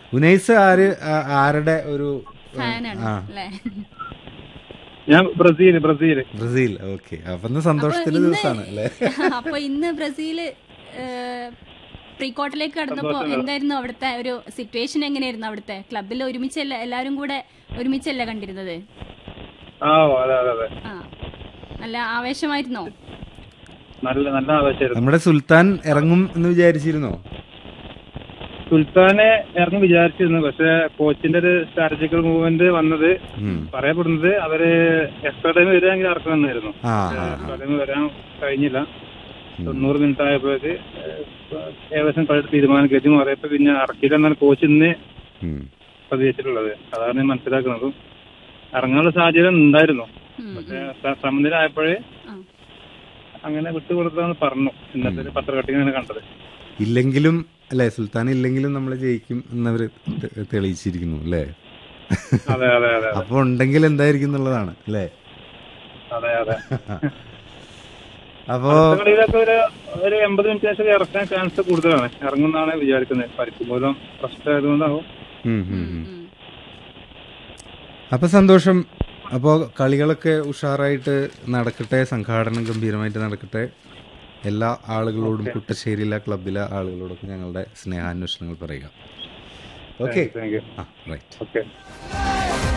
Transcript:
ഉനൈസ് ആര് ആ- ആരുടെ ഒരു ഫാനാണ് ആ അല്ലേ ഞാൻ ബ്രസീൽ ബ്രസീൽ ബ്രസീൽ ഓക്കെ അപ്പൊ ഇന്ന് സന്തോഷത്തിന്റെ ദിവസമാണ് അല്ലേ അപ്പൊ ഇന്ന് ബ്രസീല് പ്രീ ക്വാർട്ടറിലേക്ക് കടന്നപ്പോ എന്തായിരുന്നു അവിടുത്തെ ഒരു സിറ്റുവേഷൻ എങ്ങനെയായിരുന്നു അവിടുത്തെ ക്ലബിൽ ഒരുമിച്ചല്ല എല്ലാരും കൂടെ ഒരുമിച്ചല്ല കണ്ടിരുന്നത് ആ അതെ അതെ അതെ ആ നല്ല ആവേശമായിരുന്നോ നല്ല നല്ല ആവേശമായിരുന്നു നമ്മുടെ സുൽത്താൻ ഇറങ്ങും എന്ന് വിചാരിച്ചിരുന്നോ സുൽത്താനെ ഇറങ്ങി വിചാരിച്ചിരുന്നു പക്ഷെ കോച്ചിന്റെ ഒരു സ്ട്രാറ്റജിക്കൽ മൂവ്മെന്റ് വന്നത് ഉം. പറയപ്പെടുന്നത് അവര് എക്സ്ട്രാ ടൈം വരികയാണെങ്കിൽ ഇറക്കണമെന്നായിരുന്നു ആ ആ, എക്സ്ട്രാ ടൈം വരാൻ കഴിഞ്ഞില്ല തൊണ്ണൂറ് മിനിറ്റ് ആയപ്പോഴേക്ക് ഏകദേശം കളി തീരുമാനം കയറ്റി മാറിയപ്പോ പിന്നെ ഇറക്കിയില്ലെന്നാണ് കോച്ച് ഇന്ന് ഉം. പ്രതീക്ഷിച്ചിട്ടുള്ളത് അതാണ് ഞാൻ മനസ്സിലാക്കുന്നത് ഇറങ്ങാനുള്ള സാധ്യത ഉണ്ടായിരുന്നു ഉം, പക്ഷെ സ- സമനില ആയപ്പോഴേ ആ. അങ്ങനെ വിട്ടുകൊടുത്താന്ന് പറഞ്ഞു ഇന്നത്തെ ഒരു പത്രകട്ടിങ്ങനെ കണ്ടത് ഇല്ലെങ്കിലും അല്ലെ സുൽത്താൻ ഇല്ലെങ്കിലും നമ്മൾ ജയിക്കും എന്നവര് തെ- തെളിയിച്ചിരിക്കുന്നു അല്ലേ അതെ അതെ അതെ അപ്പൊ ഉണ്ടെങ്കിൽ എന്തായിരിക്കും എന്നുള്ളതാണ് അല്ലേ അതെ അതെ അപ്പോ അടുത്ത കളിയിലൊക്കെ ഒരു ഒരു എൺപത് മിനിറ്റ് ശേഷം ഇറക്കാൻ ചാൻസ് കൂടുതലാണ് ഇറങ്ങുന്നാണ് വിചാരിക്കുന്നത് പരിക്ക് മൂലം പ്രശ്നമായതുകൊണ്ടാവും ഉം, ഉം, ഉം. ഉം. അപ്പൊ സന്തോഷം അപ്പോ കളികളൊക്കെ ഉഷാറായിട്ട് നടക്കട്ടെ സംഘാടനം ഗംഭീരമായിട്ട് നടക്കട്ടെ എല്ലാ ആളുകളോടും കുട്ടശ്ശേരിയിലെ ക്ലബിലെ ആളുകളോടൊക്കെ ഞങ്ങളുടെ സ്നേഹാന്വേഷണങ്ങൾ പറയുക okay thank you ah right okay